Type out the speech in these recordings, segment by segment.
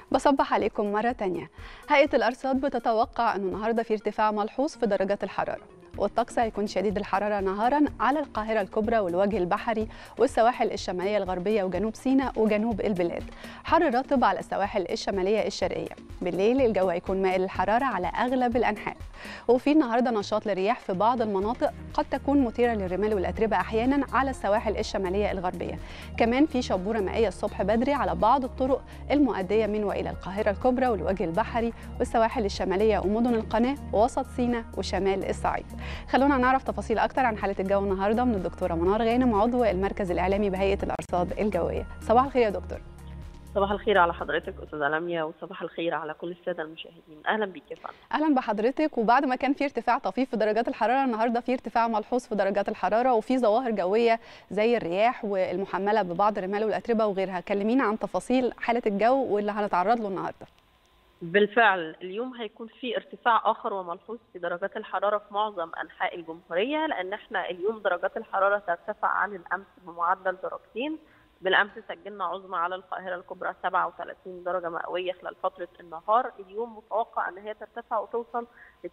بصبح عليكم مرة تانية هيئة الأرصاد بتتوقع أنه النهاردة في ارتفاع ملحوظ في درجات الحرارة والطقس هيكون شديد الحرارة نهارا على القاهرة الكبرى والوجه البحري والسواحل الشمالية الغربية وجنوب سيناء وجنوب البلاد حر رطب على السواحل الشمالية الشرقية بالليل الجو هيكون مائل للحرارة على أغلب الأنحاء وفي النهاردة نشاط للرياح في بعض المناطق قد تكون مثيرة للرمال والأتربة أحيانا على السواحل الشمالية الغربية كمان في شبورة مائية الصبح بدري على بعض الطرق المؤدية من وإلى القاهرة الكبرى والوجه البحري والسواحل الشمالية ومدن القناة ووسط سيناء وشمال الصعيد خلونا نعرف تفاصيل أكتر عن حالة الجو النهاردة من الدكتورة منار غانم عضو المركز الإعلامي بهيئة الأرصاد الجوية صباح الخير يا دكتور صباح الخير على حضرتك استاذه لميا وصباح الخير على كل الساده المشاهدين اهلا بيك يا فندم اهلا بحضرتك وبعد ما كان في ارتفاع طفيف في درجات الحراره النهارده في ارتفاع ملحوظ في درجات الحراره وفي ظواهر جويه زي الرياح والمحمله ببعض الرمال والاتربه وغيرها كلمينا عن تفاصيل حاله الجو واللي هنتعرض له النهارده بالفعل اليوم هيكون في ارتفاع اخر وملحوظ في درجات الحراره في معظم انحاء الجمهوريه لان احنا اليوم درجات الحراره ترتفع عن الامس بمعدل درجتين بالامس سجلنا عظمى على القاهره الكبرى 37 درجه مئويه خلال فتره النهار اليوم متوقع ان هي ترتفع وتوصل ل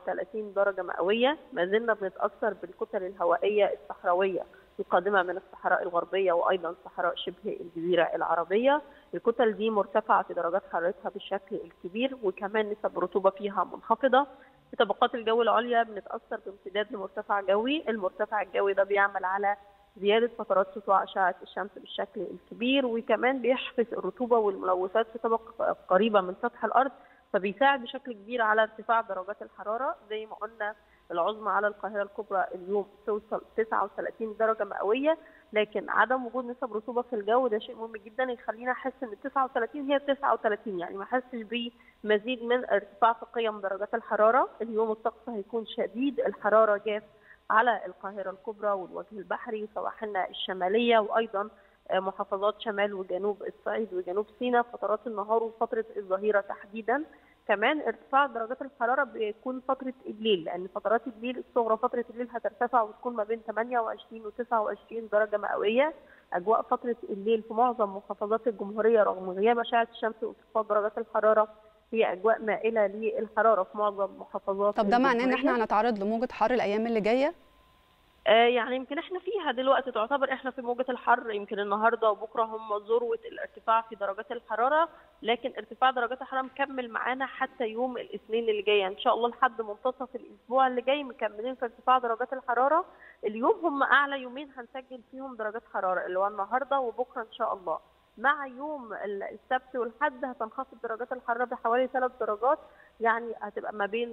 39 درجه مئويه ما زلنا بنتاثر بالكتل الهوائيه الصحراويه القادمه من الصحراء الغربيه وايضا صحراء شبه الجزيره العربيه الكتل دي مرتفعه في درجات حرارتها بالشكل الكبير وكمان نسب الرطوبه فيها منخفضه في طبقات الجو العليا بنتاثر بامتداد لمرتفع جوي المرتفع الجوي ده بيعمل على زيادة فترات سطوع أشعة الشمس بالشكل الكبير وكمان بيحبس الرطوبة والملوثات في طبقة قريبة من سطح الأرض فبيساعد بشكل كبير على ارتفاع درجات الحرارة زي ما قلنا العظمى على القاهرة الكبرى اليوم توصل 39 درجة مئوية لكن عدم وجود نسب رطوبة في الجو ده شيء مهم جدا يخلينا أحس إن 39 هي 39 يعني ما أحسش بمزيد من ارتفاع في قيم درجات الحرارة اليوم الطقس هيكون شديد الحرارة جاف على القاهرة الكبرى والوجه البحري وسواحلنا الشمالية وأيضا محافظات شمال وجنوب الصعيد وجنوب سيناء فترات النهار وفترة الظهيرة تحديدا كمان ارتفاع درجات الحرارة بيكون فترة الليل لأن فترات الليل الصغرى فترة الليل هترتفع وتكون ما بين 28 و 29 درجة مئوية أجواء فترة الليل في معظم محافظات الجمهورية رغم غياب أشعة الشمس وانخفاض درجات الحرارة هي اجواء مائله للحراره في معظم محافظات طب ده معناه ان احنا هنتعرض لموجه حر الايام اللي جايه آه يعني يمكن احنا فيها دلوقتي تعتبر احنا في موجه الحر يمكن النهارده وبكره هم ذروه الارتفاع في درجات الحراره لكن ارتفاع درجات الحراره مكمل معانا حتى يوم الاثنين اللي جاي ان شاء الله لحد منتصف الاسبوع اللي جاي مكملين في ارتفاع درجات الحراره اليوم هم اعلى يومين هنسجل فيهم درجات حراره اللي هو النهارده وبكره ان شاء الله مع يوم السبت والحد هتنخفض درجات الحراره بحوالي 3 درجات يعني هتبقى ما بين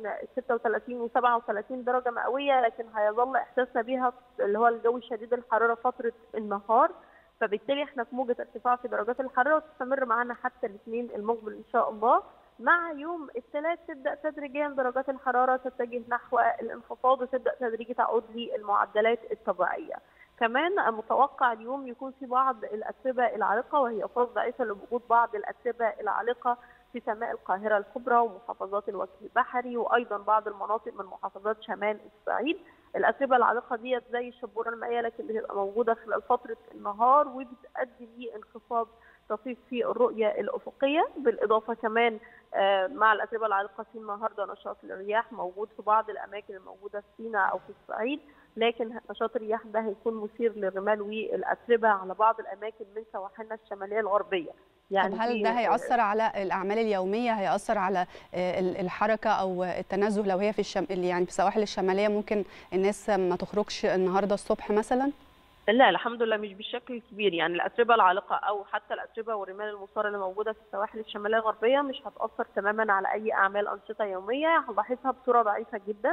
36 و 37 درجه مئويه لكن هيظل احساسنا بيها اللي هو الجو شديد الحراره فتره النهار فبالتالي احنا في موجه ارتفاع في درجات الحراره وتستمر معانا حتى الاثنين المقبل ان شاء الله مع يوم الثلاث تبدا تدريجيا درجات الحراره تتجه نحو الانخفاض وتبدا تدريجي تعود للمعدلات الطبيعيه. كمان متوقع اليوم يكون في بعض الاتربه العالقه وهي فرص ضعيفه لوجود بعض الاتربه العالقه في سماء القاهره الكبرى ومحافظات الوجه البحري وايضا بعض المناطق من محافظات شمال الصعيد. الاتربه العالقه ديت زي الشبوره المائيه لكن بتبقى موجوده خلال فتره النهار وبتؤدي لانخفاض طفيف في الرؤيه الافقيه بالاضافه كمان مع الاتربه العالقه في النهارده نشاط الرياح موجود في بعض الاماكن الموجوده في سيناء او في الصعيد لكن نشاط الرياح ده هيكون مثير للرمال والاتربه على بعض الاماكن من سواحلنا الشماليه الغربيه يعني طب هل ده هيأثر على الأعمال اليومية هيأثر على الحركة أو التنزه لو هي في الشم... يعني في السواحل الشمالية ممكن الناس ما تخرجش النهاردة الصبح مثلا؟ لا الحمد لله مش بالشكل الكبير يعني الاتربه العالقه او حتى الاتربه والرمال المصاره اللي موجوده في السواحل الشماليه الغربيه مش هتاثر تماما على اي اعمال انشطه يوميه هنلاحظها بصوره ضعيفه جدا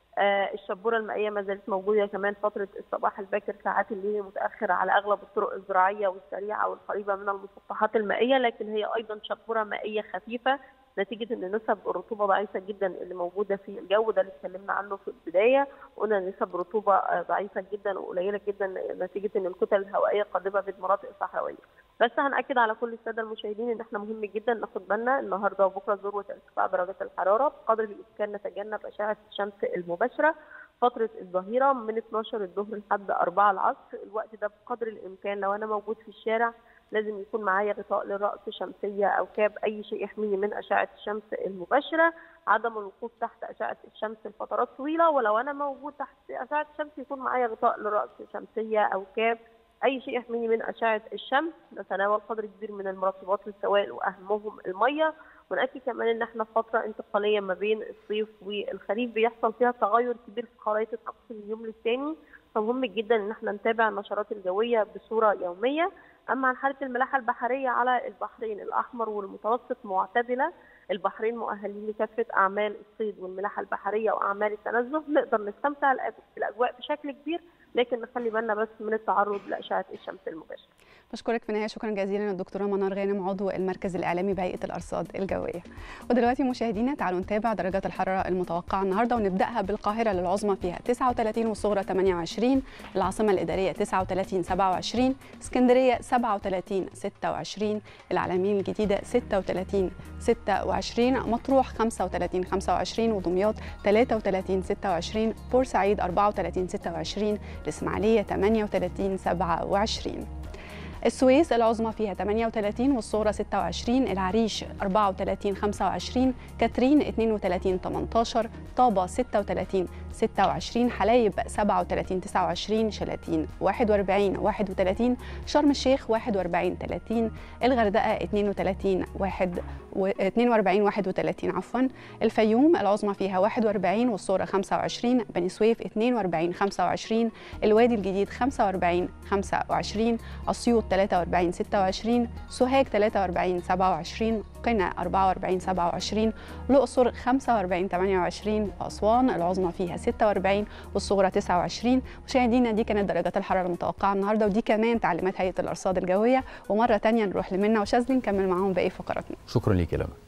آه الشبوره المائيه ما زالت موجوده كمان فتره الصباح الباكر ساعات الليل المتاخر على اغلب الطرق الزراعيه والسريعه والقريبه من المسطحات المائيه لكن هي ايضا شبوره مائيه خفيفه نتيجه ان نسب الرطوبه ضعيفه جدا اللي موجوده في الجو ده اللي اتكلمنا عنه في البدايه قلنا نسب رطوبه ضعيفه جدا وقليله جدا نتيجه ان الكتل الهوائيه قادمه من مناطق صحراويه بس هنأكد على كل الساده المشاهدين ان احنا مهم جدا ناخد بالنا النهارده وبكره ذروه ارتفاع درجات الحراره بقدر الامكان نتجنب اشعه الشمس المباشره فتره الظهيره من 12 الظهر لحد 4 العصر الوقت ده بقدر الامكان لو انا موجود في الشارع لازم يكون معايا غطاء للراس شمسيه او كاب اي شيء يحميني من اشعه الشمس المباشره عدم الوقوف تحت اشعه الشمس لفترات طويله ولو انا موجود تحت اشعه الشمس يكون معايا غطاء للراس شمسيه او كاب اي شيء يحميني من اشعه الشمس نتناول قدر كبير من المرطبات والسوائل واهمهم الميه ونأكد كمان ان احنا في فتره انتقاليه ما بين الصيف والخريف بيحصل فيها تغير كبير في خرائط الطقس من يوم للتاني فمهم جدا ان احنا نتابع النشرات الجويه بصوره يوميه اما عن حاله الملاحه البحريه على البحرين الاحمر والمتوسط معتدله البحرين مؤهلين لكافه اعمال الصيد والملاحه البحريه واعمال التنزه نقدر نستمتع بالاجواء بشكل كبير لكن نخلي بالنا بس من التعرض لاشعه الشمس المباشره بشكرك في النهايه شكرا جزيلا للدكتوره منار غانم عضو المركز الاعلامي بهيئه الارصاد الجويه ودلوقتي مشاهدينا تعالوا نتابع درجات الحراره المتوقعه النهارده ونبداها بالقاهره للعظمى فيها 39 والصغرى 28 العاصمه الاداريه 39 27 اسكندريه 37 26 العلمين الجديده 36 26 مطروح 35 25 ودمياط 33 26 بورسعيد 34 26 الاسماعيليه 38 27 السويس العظمى فيها 38 والصغرى 26 العريش 34 25 كاترين 32 18 طابة 36 26 حلايب 37 29 شلاتين 41 31 شرم الشيخ 41 30 الغردقة 32 1 و 42 31 عفوا الفيوم العظمى فيها 41 والصغرى 25 بني سويف 42 25 الوادي الجديد 45 25 اسيوط 43 26 سوهاج 43 27 قنا 44 27 الاقصر 45 28 اسوان العظمى فيها 46 والصغرى 29 مشاهدينا دي كانت درجات الحراره المتوقعه النهارده ودي كمان تعليمات هيئه الارصاد الجويه ومره ثانيه نروح لمنى وشاذلي نكمل معاهم باقي فقراتنا شكرا ليك يا لما